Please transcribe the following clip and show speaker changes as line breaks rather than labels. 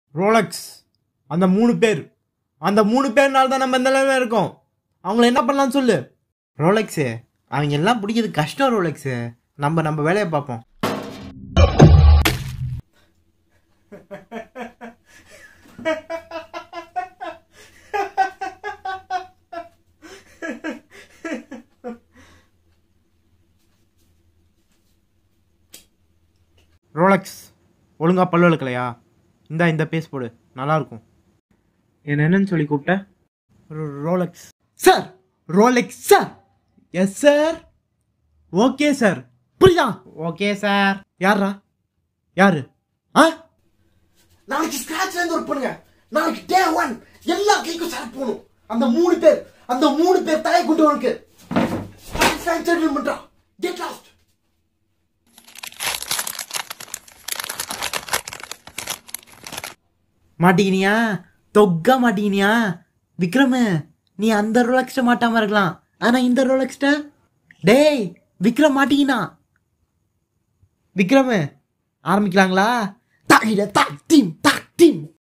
Rolex அந்த மூணு பேர் அந்த மூணு பேர்னால தான் நம்ம இந்த நிலைமை இருக்கோம் அவங்கள என்ன பண்ணலாம்னு சொல்லு ரோலெக்ஸு அவங்க எல்லாம் பிடிக்கிறது கஷ்டம் ரோலெக்ஸு நம்ம நம்ம வேலையை பார்ப்போம் ரோலக்ஸ் ஒழுங்கா பல்லு விளக்கலையா இந்தா இந்த பேஸ் போடு நல்லா இருக்கும் என்ன என்னன்னு சொல்லி கூப்பிட்ட Rolex sir Rolex sir yes sir okay sir புரியுதா ஓகே சார் யாரா யாரு ஆ
நாளைக்கு ஸ்கிராச்ல இருந்து ஒர்க் பண்ணுங்க நாளைக்கு டே ஒன் எல்லா கைக்கும் செலக்ட் போகணும் அந்த மூணு பேர் அந்த மூணு பேர் தலை கொண்டு உனக்கு பண்றா கெட் லாஸ்ட்
மாட்டிக்கினியா தொக்கா மாட்டிக்கினியா விக்ரமு நீ அந்த ரோலக்ஸ்ட மாட்டாம இருக்கலாம் ஆனா இந்த ரோலக்ஸ்ட டேய் விக்ரம் மாட்டிக்கினா விக்ரமு ஆரம்பிக்கலாங்களா
தாகிட தாக் டீம்